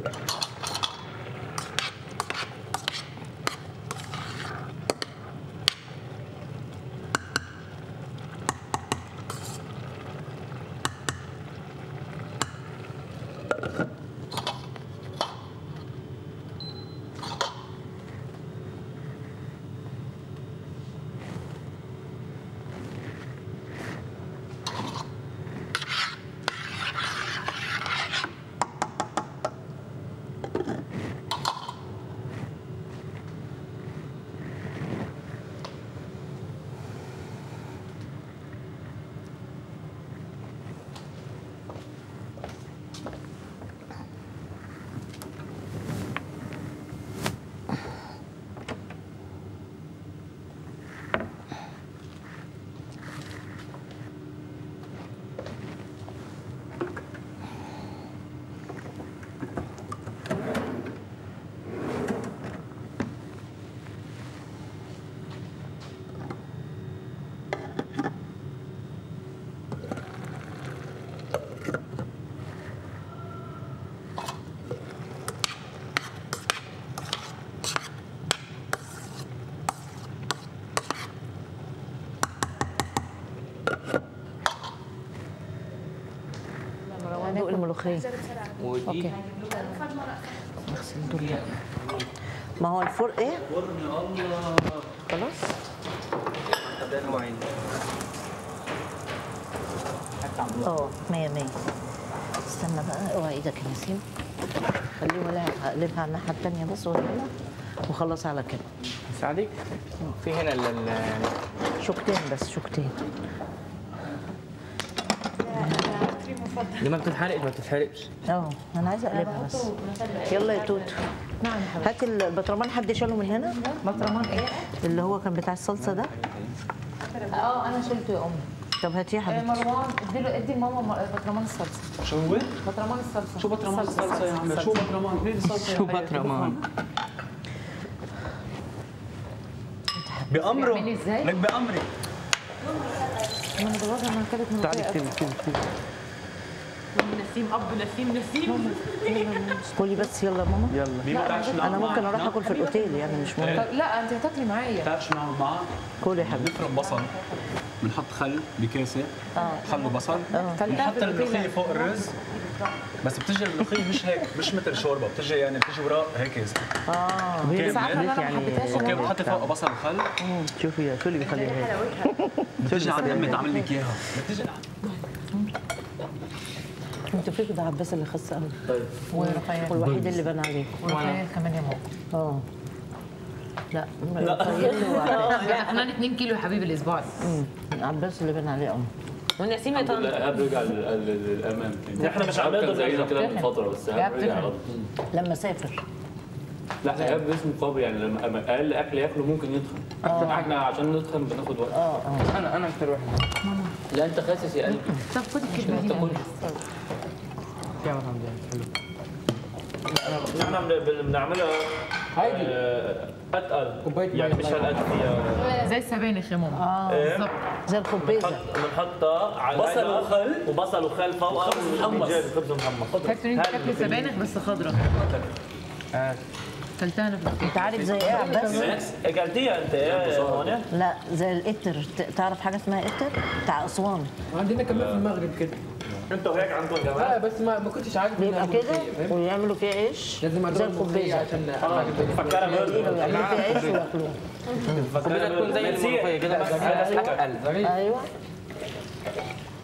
مروان دوق الملوخيه ودي اوكي اغسل دول ما هو الفرن ايه فرن الله خلاص ده نوعين اه مية مية استنى بقى اوعى ايدك يا نسيم خليه ولا هقلبها على الناحية التانية بس ولا وخلص على كده ساعدك في هنا ال- ال- شوكتين بس شوكتين دي ما بتتحرقش ما بتتحرقش اه انا عايزه اقلبها بس يلا يا توت نعم يا حبيبي هات البطرمان حد شاله من هنا بطرمان ايه؟ اللي هو كان بتاع الصلصه ده اه انا شلته يا امي طب هاتيه يا آه، حبيبتي مروان اديله ادي لماما م- بطرمان الصلصه شو هو؟ بطرمان الصلصه شو بطرمان الصلصه يا عم شو بطرمان؟ مين الصلصه شو بطرمان بأمره بيعمل ازاي؟ لك بأمري انا متجوزه من كانت من تعالي اكتبي اكتبي اكتبي نسيم اب نسيم نسيم كلي بس يلا يا ماما يلا مين بتعرفش نعمل انا ممكن معه؟ اروح اكل في الاوتيل يعني مش مهم طب لا انت هتاكلي معايا بتعرف شو نعمل معه؟ كلي يا حبيبتي بنفرم بصل بنحط خل بكاسه خل وبصل كلتها بنحط في الأوتيل. الملوخيه فوق الرز بس بتجي الملوخيه مش هيك مش مثل شوربه بتجي يعني بتجي وراء هيك اه اوكي بس عارفه ان انا ما حبيتهاش اوكي أنا. بتحطي فوق بصل وخل شوفي يا شو اللي بيخليها هيك بتجي على امي تعمل لك اياها بتجي انت فيك ده عباس اللي خس قوي ورفيع والوحيد اللي بان عليه ورفيع كمان يا ماما اه لا رفايل وعباس. لا احنا 2 كيلو يا حبيبي الاسبوع ده أمم، عباس اللي بان عليه اه ونسيم يا طنط ايهاب رجع لل- لل- للامام تاني احنا مش إيهاب عمال كان زينا نرجع. كده من فتره بس ايهاب إيهاب رجع تفهم. غلط لما سافر لا ايهاب باسم قوي يعني لما أما اقل اكل ياكله ممكن يتخن احنا عشان نتخن بناخد وقت اه اه انا انا اكتر واحد لا انت خاسس يا قلبي طب خد الكلمه دي تاكلش يا الحمد لله حلو احنا بن- بنعملها عادي. آه، اتقل كوباية يعني مية مش طيب. هالقد فيها زي السبانخ يا ماما اه بالظبط زي الخبيزه بنحطها على بصل القلب وخل. وبصل وخل فوق وخبز محمص. خبز محمص تحسوا ان انت تاكلوا سبانخ بس خضراء آه. كلتها انا في الأوتيل. انت عارف زي ايه يا عباس اكلتيها انت يا هون لا زي الاتر ت- تعرف حاجه اسمها اتر بتاع اسوان عندنا كمان في المغرب كده انتوا هيك عندكم كمان لا بس ما ما كنتش عارف بيبقى إنها كده ملوخية، فاهم؟ ويعملوا فيها عيش لازم زي ادوق الملوخية الخبيزه عشان حاجه زي كده. فكرها يعملوا برضه فيها عيش وياكلوها الخبيزه تكون زي الملوخيه كده بس اتقل ايوه